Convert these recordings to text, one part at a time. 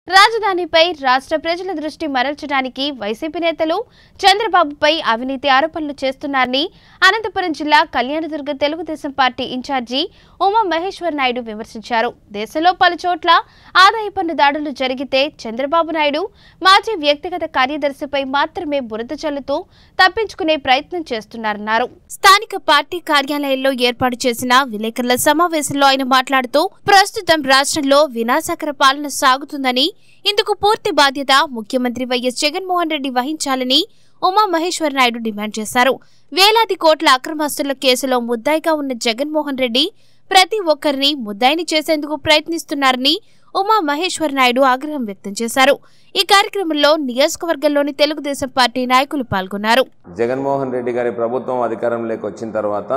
రాజధానిపై రాష్ట్ర ప్రజల దృష్టి మరల్చడానికి వైసీపీ నేతలు చంద్రబాబుపై అవినీతి ఆరోపణలు చేస్తున్నారని అనంతపురం జిల్లా కళ్యాణదుర్గ తెలుగుదేశం పార్టీ ఇన్ఛార్జి ఉమా మహేశ్వర్ నాయుడు విమర్శించారు దేశంలో పలు చోట్ల ఆదాయ పన్ను దాడులు జరిగితే చంద్రబాబు నాయుడు మాజీ వ్యక్తిగత కార్యదర్శిపై మాత్రమే బురద చల్లుతూ తప్పించుకునే ప్రయత్నం చేస్తున్నారన్నారు స్థానిక పార్టీ కార్యాలయంలో ఏర్పాటు చేసిన విలేకరుల సమావేశంలో ఆయన మాట్లాడుతూ ప్రస్తుతం రాష్ట్రంలో వినాశకర పాలన సాగుతుందని ఇందుకు పూర్తి బాధ్యత ముఖ్యమంత్రి వైఎస్ జగన్మోహన్ రెడ్డి వహించాలని ఉమా మహేశ్వర్ నాయుడు డిమాండ్ చేశారు వేలాది కోట్ల అక్రమాస్తుల కేసులో ముద్దాయిగా ఉన్న జగన్మోహన్ రెడ్డి ప్రతి ఒక్కరిని ముద్దాయిని చేసేందుకు ప్రయత్నిస్తున్నారని ఉమా మహేశ్వర్ నాయుడు ఆగ్రహం వ్యక్తం చేశారు ఈ కార్యక్రమంలో నియోజకవర్గంలోని తెలుగుదేశం పార్టీ నాయకులు పాల్గొన్నారు జగన్మోహన్ రెడ్డి గారి ప్రభుత్వం అధికారంలోకి వచ్చిన తర్వాత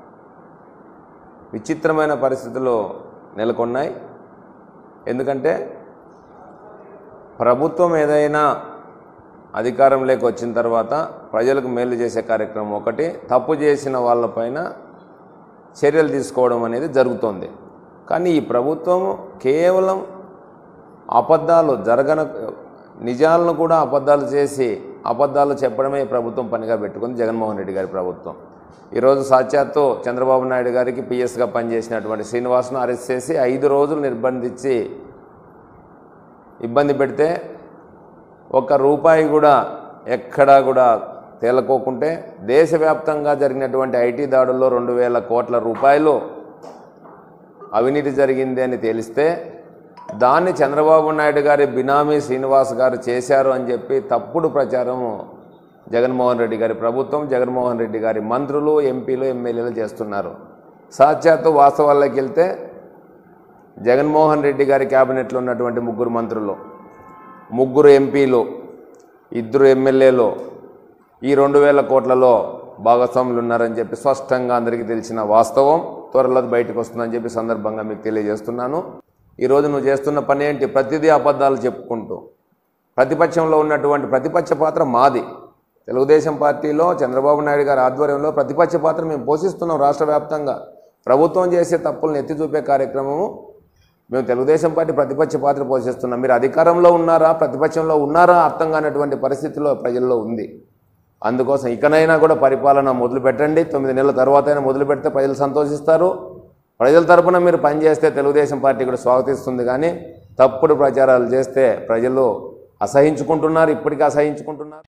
విచిత్రమైన పరిస్థితులు నెలకొన్నాయి ఎందుకంటే ప్రభుత్వం ఏదైనా అధికారంలోకి వచ్చిన తర్వాత ప్రజలకు మేలు చేసే కార్యక్రమం ఒకటి తప్పు చేసిన వాళ్ళపైన చర్యలు తీసుకోవడం అనేది జరుగుతోంది కానీ ఈ ప్రభుత్వం కేవలం అబద్ధాలు జరగన నిజాలను కూడా అబద్ధాలు చేసి అబద్ధాలు చెప్పడమే ఈ ప్రభుత్వం పనిగా పెట్టుకుంది జగన్మోహన్ రెడ్డి గారి ప్రభుత్వం ఈరోజు సాక్షాత్తు చంద్రబాబు నాయుడు గారికి పిఎస్గా పనిచేసినటువంటి శ్రీనివాస్ను అరెస్ట్ చేసి ఐదు రోజులు నిర్బంధించి ఇబ్బంది పెడితే ఒక్క రూపాయి కూడా ఎక్కడా కూడా తేలకోకుంటే దేశవ్యాప్తంగా జరిగినటువంటి ఐటీ దాడుల్లో రెండు వేల కోట్ల రూపాయలు అవినీతి జరిగింది అని తేలిస్తే దాన్ని చంద్రబాబు నాయుడు గారి బినామీ శ్రీనివాస్ గారు చేశారు అని చెప్పి తప్పుడు ప్రచారం జగన్మోహన్ రెడ్డి గారి ప్రభుత్వం జగన్మోహన్ రెడ్డి గారి మంత్రులు ఎంపీలు ఎమ్మెల్యేలు చేస్తున్నారు సాక్షాత్తు వాస్తవాల్లోకి వెళ్తే జగన్మోహన్ రెడ్డి గారి క్యాబినెట్లో ఉన్నటువంటి ముగ్గురు మంత్రులు ముగ్గురు ఎంపీలు ఇద్దరు ఎమ్మెల్యేలు ఈ రెండు వేల కోట్లలో భాగస్వాములు ఉన్నారని చెప్పి స్పష్టంగా అందరికీ తెలిసిన వాస్తవం త్వరలో అది బయటకు వస్తుందని చెప్పి సందర్భంగా మీకు తెలియజేస్తున్నాను ఈరోజు నువ్వు చేస్తున్న పని ఏంటి ప్రతిదీ అబద్ధాలు చెప్పుకుంటూ ప్రతిపక్షంలో ఉన్నటువంటి ప్రతిపక్ష పాత్ర మాది తెలుగుదేశం పార్టీలో చంద్రబాబు నాయుడు గారి ఆధ్వర్యంలో ప్రతిపక్ష పాత్ర మేము పోషిస్తున్నాం రాష్ట్ర వ్యాప్తంగా ప్రభుత్వం చేసే తప్పులను ఎత్తి చూపే కార్యక్రమము మేము తెలుగుదేశం పార్టీ ప్రతిపక్ష పాత్ర పోషిస్తున్నాం మీరు అధికారంలో ఉన్నారా ప్రతిపక్షంలో ఉన్నారా అర్థం కానటువంటి పరిస్థితిలో ప్రజల్లో ఉంది అందుకోసం ఇకనైనా కూడా పరిపాలన మొదలు పెట్టండి తొమ్మిది నెలల తర్వాత అయినా మొదలు పెడితే ప్రజలు సంతోషిస్తారు ప్రజల తరపున మీరు పనిచేస్తే తెలుగుదేశం పార్టీ కూడా స్వాగతిస్తుంది కానీ తప్పుడు ప్రచారాలు చేస్తే ప్రజలు అసహించుకుంటున్నారు ఇప్పటికీ అసహించుకుంటున్నారు